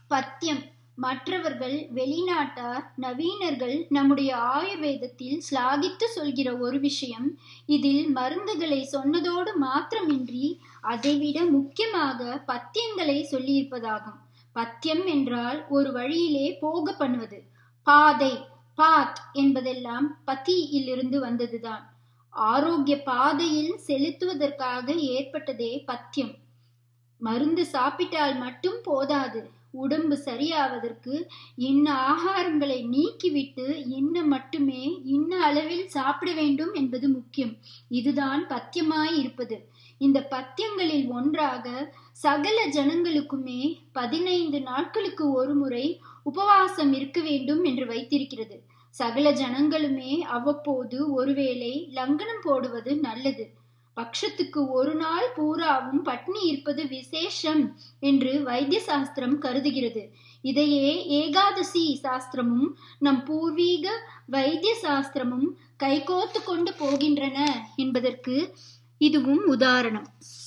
பத்தியம் மற்றவர்கள் வெளிநாட்டார் நவீனர்கள் நம்முடைய ஆயுர்வேதத்தில் சிலாகித்து சொல்கிற ஒரு விஷயம் இதில் மருந்துகளை சொன்னதோடு மாத்திரமின்றி அதைவிட முக்கியமாக பத்தியங்களை சொல்லியிருப்பதாகும் பத்தியம் என்றால் ஒரு வழியிலே போக பண்ணுவது பாதை பாத் என்பதெல்லாம் பத்தியிலிருந்து வந்ததுதான் ஆரோக்கிய பாதையில் செலுத்துவதற்காக ஏற்பட்டதே பத்தியம் மருந்து சாப்பிட்டால் மட்டும் போதாது உடம்பு சரியாவதற்கு இன்ன ஆகாரங்களை நீக்கிவிட்டு இன்ன மட்டுமே இன்ன அளவில் சாப்பிட வேண்டும் என்பது முக்கியம் இதுதான் பத்தியமாய் இருப்பது இந்த பத்தியங்களில் ஒன்றாக சகல ஜனங்களுக்குமே பதினைந்து நாட்களுக்கு ஒரு முறை உபவாசம் இருக்க வேண்டும் என்று வைத்திருக்கிறது சகல ஜனங்களுமே அவ்வப்போது ஒருவேளை லங்கனம் போடுவது நல்லது பட்சத்துக்கு ஒரு நாள் பூராவும் பட்னி இருப்பது விசேஷம் என்று வைத்திய சாஸ்திரம் கருதுகிறது இதையே ஏகாதசி சாஸ்திரமும் நம் பூர்வீக வைத்திய சாஸ்திரமும் கைகோத்து கொண்டு போகின்றன என்பதற்கு இதுவும் உதாரணம்